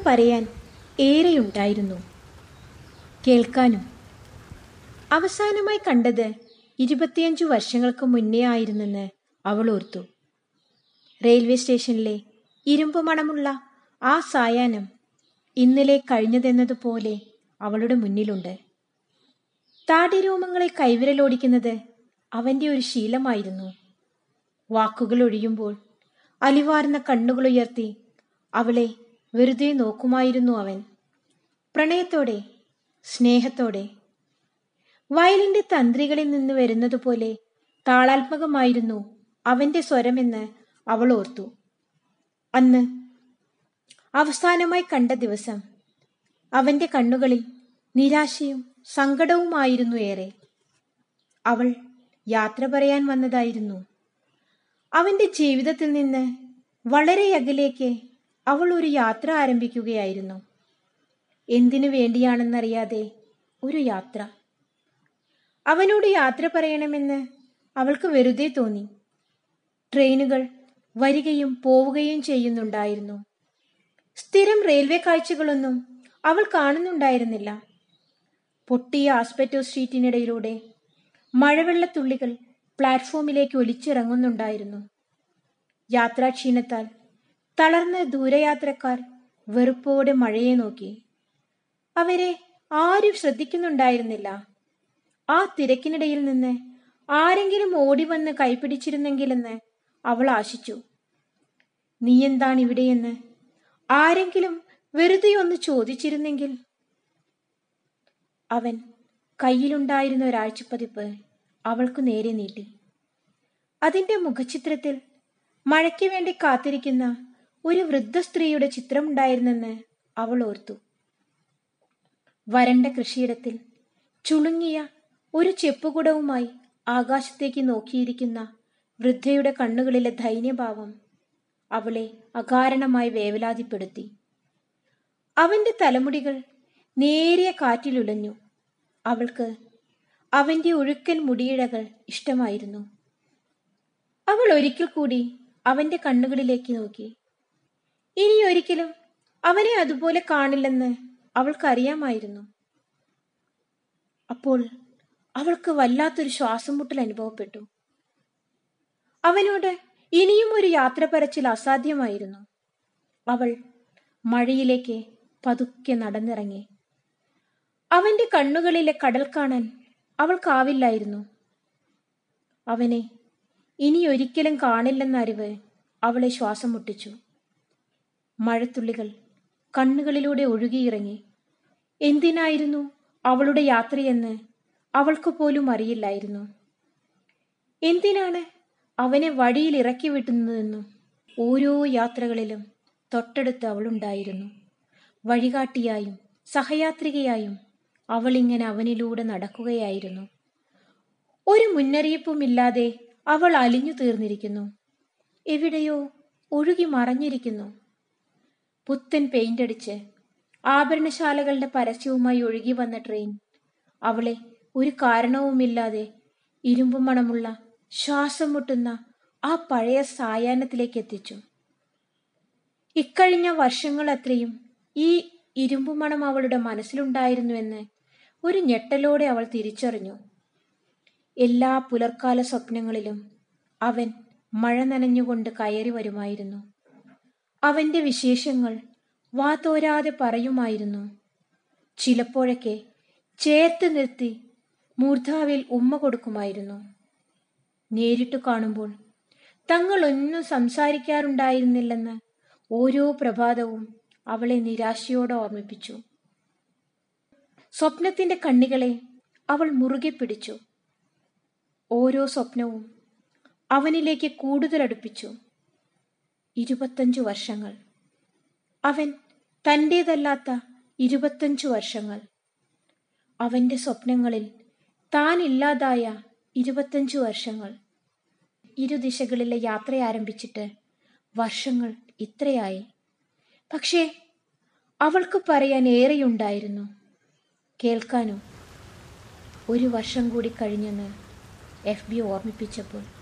പറയാൻ ഏറെയുണ്ടായിരുന്നു കേൾക്കാനും അവസാനമായി കണ്ടത് ഇരുപത്തിയഞ്ചു വർഷങ്ങൾക്ക് മുന്നേ ആയിരുന്നെന്ന് അവൾ ഓർത്തു റെയിൽവേ സ്റ്റേഷനിലെ ഇരുമ്പ് മണമുള്ള ആ സായാഹ്നം ഇന്നലെ കഴിഞ്ഞതെന്നതുപോലെ അവളുടെ മുന്നിലുണ്ട് താടിരോമങ്ങളെ കൈവിരലോടിക്കുന്നത് അവന്റെ ഒരു ശീലമായിരുന്നു വാക്കുകൾ ഒഴിയുമ്പോൾ അലിവാർന്ന കണ്ണുകളുയർത്തി അവളെ വെറുതെ നോക്കുമായിരുന്നു അവൻ പ്രണയത്തോടെ സ്നേഹത്തോടെ വയലിന്റെ തന്ത്രികളിൽ നിന്ന് വരുന്നതുപോലെ താളാത്മകമായിരുന്നു അവന്റെ സ്വരമെന്ന് അവൾ ഓർത്തു അന്ന് അവസാനമായി കണ്ട ദിവസം അവന്റെ കണ്ണുകളിൽ നിരാശയും സങ്കടവുമായിരുന്നു ഏറെ അവൾ യാത്ര പറയാൻ വന്നതായിരുന്നു അവന്റെ ജീവിതത്തിൽ നിന്ന് വളരെ അകലേക്ക് അവൾ ഒരു യാത്ര ആരംഭിക്കുകയായിരുന്നു എന്തിനു വേണ്ടിയാണെന്നറിയാതെ ഒരു യാത്ര അവനോട് യാത്ര പറയണമെന്ന് അവൾക്ക് വെറുതെ തോന്നി ട്രെയിനുകൾ വരികയും പോവുകയും ചെയ്യുന്നുണ്ടായിരുന്നു സ്ഥിരം റെയിൽവേ കാഴ്ചകളൊന്നും അവൾ കാണുന്നുണ്ടായിരുന്നില്ല പൊട്ടിയ ആസ്പെറ്റോ സ്ട്രീറ്റിനിടയിലൂടെ മഴവെള്ളത്തുള്ളികൾ പ്ലാറ്റ്ഫോമിലേക്ക് ഒലിച്ചിറങ്ങുന്നുണ്ടായിരുന്നു യാത്രാക്ഷീണത്താൽ തളർന്ന ദൂരയാത്രക്കാർ വെറുപ്പോടെ മഴയെ നോക്കി അവരെ ആരും ശ്രദ്ധിക്കുന്നുണ്ടായിരുന്നില്ല ആ തിരക്കിനിടയിൽ നിന്ന് ആരെങ്കിലും ഓടി വന്ന് കൈപിടിച്ചിരുന്നെങ്കിലെന്ന് അവൾ ആശിച്ചു നീ എന്താണ് ഇവിടെയെന്ന് ആരെങ്കിലും വെറുതെ ഒന്ന് ചോദിച്ചിരുന്നെങ്കിൽ അവൻ കയ്യിലുണ്ടായിരുന്ന ഒരാഴ്ചപ്പതിപ്പ് അവൾക്കു നേരെ നീട്ടി അതിന്റെ മുഖചിത്രത്തിൽ മഴയ്ക്ക് വേണ്ടി കാത്തിരിക്കുന്ന ഒരു വൃദ്ധ സ്ത്രീയുടെ ചിത്രമുണ്ടായിരുന്നെന്ന് അവൾ ഓർത്തു വരണ്ട കൃഷിയിടത്തിൽ ചുളുങ്ങിയ ഒരു ചെപ്പുകുടവുമായി ആകാശത്തേക്ക് നോക്കിയിരിക്കുന്ന വൃദ്ധയുടെ കണ്ണുകളിലെ ദൈന്യഭാവം അവളെ അകാരണമായി വേവലാതിപ്പെടുത്തി അവന്റെ തലമുടികൾ നേരിയ കാറ്റിലുലഞ്ഞു അവൾക്ക് അവന്റെ ഒഴുക്കൻ മുടിയിഴകൾ ഇഷ്ടമായിരുന്നു അവൾ ഒരിക്കൽ കൂടി അവന്റെ കണ്ണുകളിലേക്ക് നോക്കി ഇനി ഒരിക്കലും അവനെ അതുപോലെ കാണില്ലെന്ന് അവൾക്കറിയാമായിരുന്നു അപ്പോൾ അവൾക്ക് വല്ലാത്തൊരു ശ്വാസം മുട്ടൽ അനുഭവപ്പെട്ടു അവനോട് ഇനിയും ഒരു യാത്ര പറച്ചിൽ അസാധ്യമായിരുന്നു അവൾ മഴയിലേക്ക് പതുക്കെ നടന്നിറങ്ങി അവന്റെ കണ്ണുകളിലെ കടൽ കാണാൻ അവൾക്കാവില്ലായിരുന്നു അവനെ ഇനി ഒരിക്കലും കാണില്ലെന്ന അറിവ് അവളെ ശ്വാസം മുട്ടിച്ചു മഴത്തുള്ളികൾ കണ്ണുകളിലൂടെ ഒഴുകിയിറങ്ങി എന്തിനായിരുന്നു അവളുടെ യാത്രയെന്ന് അവൾക്ക് പോലും അറിയില്ലായിരുന്നു എന്തിനാണ് അവനെ വഴിയിൽ ഇറക്കി വിട്ടുന്നതെന്നും ഓരോ യാത്രകളിലും തൊട്ടടുത്ത് അവളുണ്ടായിരുന്നു വഴികാട്ടിയായും സഹയാത്രികയായും അവളിങ്ങനെ അവനിലൂടെ നടക്കുകയായിരുന്നു ഒരു മുന്നറിയിപ്പുമില്ലാതെ അവൾ അലിഞ്ഞു തീർന്നിരിക്കുന്നു എവിടെയോ ഒഴുകി മറഞ്ഞിരിക്കുന്നു പുത്തൻ പെയിന്റ് അടിച്ച് ആഭരണശാലകളുടെ പരസ്യവുമായി ഒഴുകി വന്ന ട്രെയിൻ അവളെ ഒരു കാരണവുമില്ലാതെ ഇരുമ്പു മണമുള്ള ശ്വാസം മുട്ടുന്ന ആ പഴയ സായാഹ്നത്തിലേക്ക് എത്തിച്ചു ഇക്കഴിഞ്ഞ വർഷങ്ങൾ അത്രയും ഈ ഇരുമ്പു മണം അവളുടെ മനസ്സിലുണ്ടായിരുന്നുവെന്ന് ഒരു ഞെട്ടലോടെ അവൾ തിരിച്ചറിഞ്ഞു എല്ലാ പുലർക്കാല സ്വപ്നങ്ങളിലും അവൻ മഴ നനഞ്ഞുകൊണ്ട് കയറി വരുമായിരുന്നു അവന്റെ വിശേഷങ്ങൾ വാതോരാതെ പറയുമായിരുന്നു ചിലപ്പോഴൊക്കെ ചേർത്ത് നിർത്തി മൂർധാവിൽ ഉമ്മ കൊടുക്കുമായിരുന്നു നേരിട്ട് കാണുമ്പോൾ തങ്ങളൊന്നും സംസാരിക്കാറുണ്ടായിരുന്നില്ലെന്ന് ഓരോ പ്രഭാതവും അവളെ നിരാശയോടെ ഓർമ്മിപ്പിച്ചു സ്വപ്നത്തിന്റെ കണ്ണികളെ അവൾ മുറുകെ പിടിച്ചു ഓരോ സ്വപ്നവും അവനിലേക്ക് കൂടുതൽ അടുപ്പിച്ചു ഇരുപത്തഞ്ചു വർഷങ്ങൾ അവൻ തൻ്റേതല്ലാത്ത ഇരുപത്തഞ്ചു വർഷങ്ങൾ അവന്റെ സ്വപ്നങ്ങളിൽ താൻ ഇല്ലാതായ ഇരുപത്തഞ്ചു വർഷങ്ങൾ ഇരുദിശകളിലെ യാത്ര ആരംഭിച്ചിട്ട് വർഷങ്ങൾ ഇത്രയായി പക്ഷേ അവൾക്ക് പറയാൻ ഏറെയുണ്ടായിരുന്നു കേൾക്കാനും ഒരു വർഷം കൂടി കഴിഞ്ഞെന്ന് എഫ് ബി ഓർമ്മിപ്പിച്ചപ്പോൾ